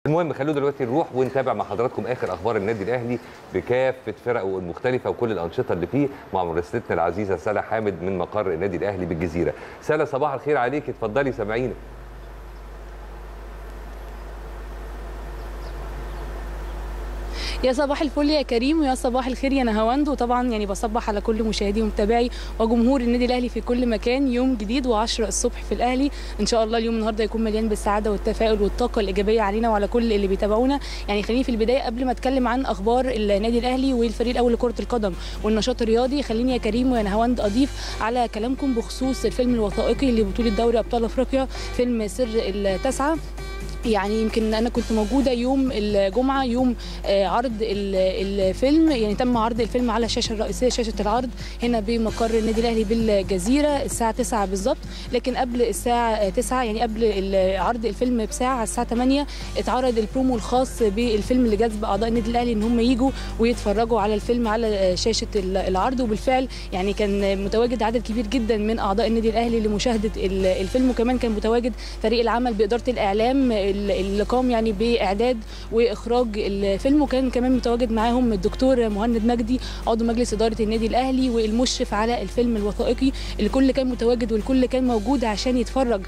المهم خلونا دلوقتي نروح ونتابع مع حضراتكم اخر اخبار النادي الاهلي بكافه فرقه المختلفه وكل الانشطه اللي فيه مع مراسلتنا العزيزه سلا حامد من مقر النادي الاهلي بالجزيره. سلا صباح الخير عليك اتفضلي سامعينا. يا صباح الفل يا كريم ويا صباح الخير يا نهاوند وطبعا يعني بصبح على كل مشاهدي ومتابعي وجمهور النادي الاهلي في كل مكان يوم جديد و10 الصبح في الاهلي ان شاء الله اليوم النهارده يكون مليان بالسعاده والتفاؤل والطاقه الايجابيه علينا وعلى كل اللي بيتابعونا يعني خليني في البدايه قبل ما اتكلم عن اخبار النادي الاهلي والفريق الاول لكره القدم والنشاط الرياضي خليني يا كريم ويا نهاوند اضيف على كلامكم بخصوص الفيلم الوثائقي لبطوله دوري ابطال افريقيا فيلم سر التاسعه يعني يمكن انا كنت موجوده يوم الجمعه يوم عرض الفيلم يعني تم عرض الفيلم على الشاشه الرئيسيه شاشه العرض هنا بمقر النادي الاهلي بالجزيره الساعه 9 بالظبط لكن قبل الساعه 9 يعني قبل عرض الفيلم بساعه على الساعه 8 اتعرض البرومو الخاص بالفيلم لجذب اعضاء النادي الاهلي ان هم يجوا ويتفرجوا على الفيلم على شاشه العرض وبالفعل يعني كان متواجد عدد كبير جدا من اعضاء النادي الاهلي لمشاهده الفيلم وكمان كان متواجد فريق العمل باداره الاعلام اللي قام يعني باعداد واخراج الفيلم وكان كمان متواجد معاهم الدكتور مهند مجدي عضو مجلس اداره النادي الاهلي والمشرف على الفيلم الوثائقي الكل كان متواجد والكل كان موجود عشان يتفرج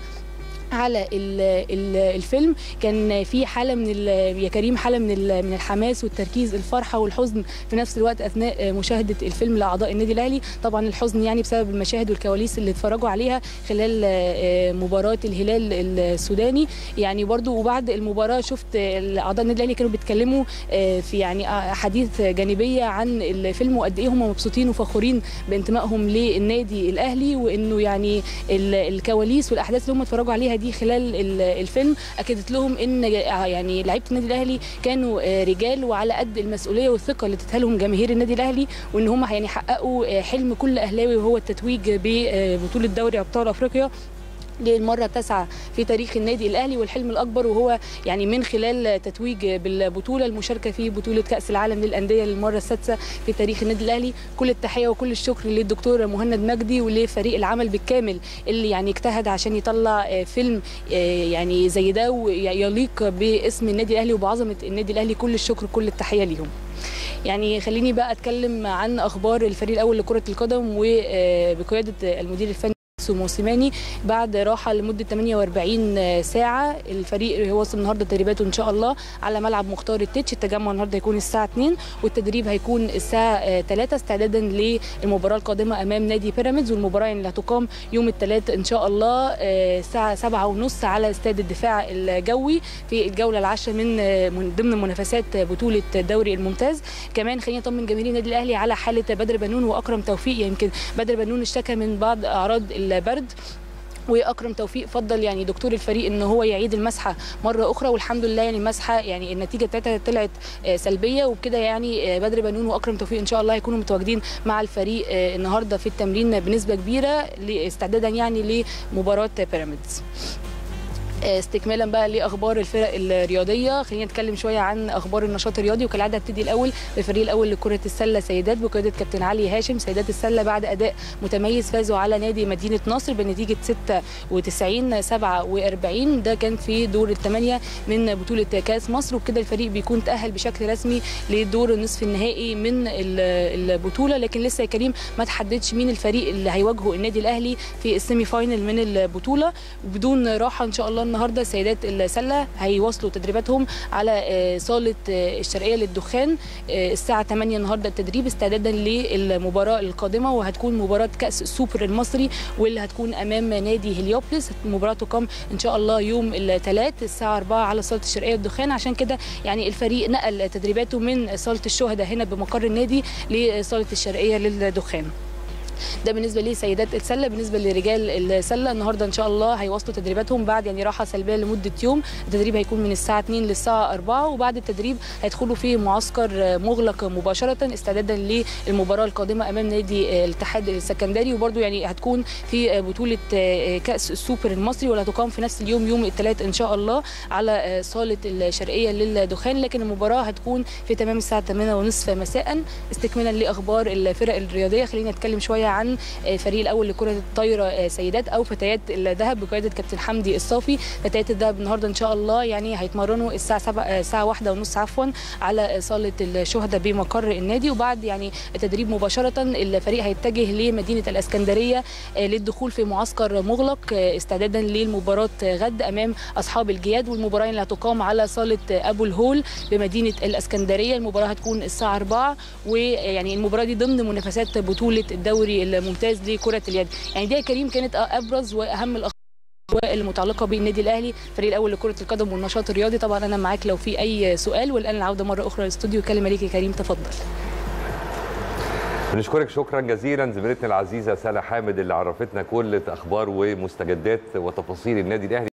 على ال ال الفيلم كان في حاله من يا كريم حاله من من الحماس والتركيز الفرحه والحزن في نفس الوقت اثناء مشاهده الفيلم لاعضاء النادي الاهلي طبعا الحزن يعني بسبب المشاهد والكواليس اللي اتفرجوا عليها خلال مباراه الهلال السوداني يعني برضو وبعد المباراه شفت اعضاء النادي الاهلي كانوا بيتكلموا في يعني احاديث جانبيه عن الفيلم وقد ايه هم مبسوطين وفخورين بانتمائهم للنادي الاهلي وانه يعني الكواليس والاحداث اللي هم اتفرجوا عليها دي خلال الفيلم اكدت لهم ان يعني لعيبه النادي الاهلي كانوا رجال وعلى قد المسؤوليه والثقه اللي ادتها لهم جماهير النادي الاهلي وان هم يعني حققوا حلم كل اهلاوي وهو التتويج ببطوله دوري ابطال افريقيا للمره التاسعه في تاريخ النادي الاهلي والحلم الاكبر وهو يعني من خلال تتويج بالبطوله المشاركه في بطوله كاس العالم للانديه للمره السادسه في تاريخ النادي الاهلي كل التحيه وكل الشكر للدكتور مهند مجدي ولفريق العمل بالكامل اللي يعني اجتهد عشان يطلع فيلم يعني زي ده ويليق باسم النادي الاهلي وبعظمه النادي الاهلي كل الشكر كل التحيه ليهم يعني خليني بقى اتكلم عن اخبار الفريق الاول لكره القدم وبقياده المدير الفني موسيماني بعد راحه لمده 48 ساعه الفريق وصل النهارده تدريباته ان شاء الله على ملعب مختار التتش التجمع النهارده هيكون الساعه 2 والتدريب هيكون الساعه 3 استعدادا للمباراه القادمه امام نادي بيراميدز والمباراه اللي هتقام يوم الثلاث ان شاء الله الساعه 7:30 على استاد الدفاع الجوي في الجوله العاشره من من ضمن منافسات بطوله الدوري الممتاز كمان خلينا نطمن جماهير النادي الاهلي على حاله بدر بنون واكرم توفيق يمكن بدر بنون اشتكى من بعض اعراض البرد واكرم توفيق فضل يعني دكتور الفريق ان هو يعيد المسحه مره اخرى والحمد لله يعني المسحه يعني النتيجه بتاعتها طلعت سلبيه وبكده يعني بدر بنون واكرم توفيق ان شاء الله هيكونوا متواجدين مع الفريق النهارده في التمرين بنسبه كبيره استعدادا يعني لمباراه بيراميدز استكمالا بقى لاخبار الفرق الرياضيه خلينا نتكلم شويه عن اخبار النشاط الرياضي وكالعاده ابتدي الاول بالفريق الاول لكره السله سيدات بقياده كابتن علي هاشم سيدات السله بعد اداء متميز فازوا على نادي مدينه نصر بنتيجه 96 47 ده كان في دور الثمانيه من بطوله كاس مصر وبكده الفريق بيكون تاهل بشكل رسمي لدور النصف النهائي من البطوله لكن لسه يا كريم ما تحددش مين الفريق اللي هيواجهه النادي الاهلي في السيمي فاينل من البطوله وبدون راحه ان شاء الله النهارده سيدات السله هيواصلوا تدريباتهم على صاله الشرقيه للدخان الساعه 8 النهارده التدريب استعدادا للمباراه القادمه وهتكون مباراه كاس السوبر المصري واللي هتكون امام نادي هليوبلس المباراه تقام ان شاء الله يوم الثلاث الساعه 4 على صاله الشرقيه للدخان عشان كده يعني الفريق نقل تدريباته من صاله الشهداء هنا بمقر النادي لصاله الشرقيه للدخان ده بالنسبه لسيدات السله بالنسبه لرجال السله النهارده ان شاء الله هيواصلوا تدريباتهم بعد يعني راحه سلبيه لمده يوم التدريب هيكون من الساعه 2 للساعه 4 وبعد التدريب هيدخلوا في معسكر مغلق مباشره استعدادا للمباراه القادمه امام نادي الاتحاد السكندري وبرده يعني هتكون في بطوله كاس السوبر المصري واللي هتقام في نفس اليوم يوم الثلاث ان شاء الله على صاله الشرقيه للدخان لكن المباراه هتكون في تمام الساعه 8:30 مساء استكمالا لاخبار الفرق الرياضيه خلينا نتكلم شويه عن فريق الاول لكره الطايره سيدات او فتيات الذهب بقياده كابتن حمدي الصافي فتيات الذهب النهارده ان شاء الله يعني هيتمرنوا الساعه 7 الساعه واحدة ونص عفوا على صاله الشهداء بمقر النادي وبعد يعني التدريب مباشره الفريق هيتجه لمدينه الاسكندريه للدخول في معسكر مغلق استعدادا للمباراه غد امام اصحاب الجياد والمباراه اللي هتقام على صاله ابو الهول بمدينه الاسكندريه المباراه هتكون الساعه 4 ويعني المباراه دي ضمن منافسات بطوله الدوري الممتاز لكره اليد يعني دي يا كريم كانت ابرز واهم الاخبار المتعلقه بالنادي الاهلي الفريق الاول لكره القدم والنشاط الرياضي طبعا انا معاك لو في اي سؤال والان العوده مره اخرى للاستوديو كلمه ليك يا كريم تفضل بنشكرك شكرا جزيلا زميلتنا العزيزه سلا حامد اللي عرفتنا كل اخبار ومستجدات وتفاصيل النادي الاهلي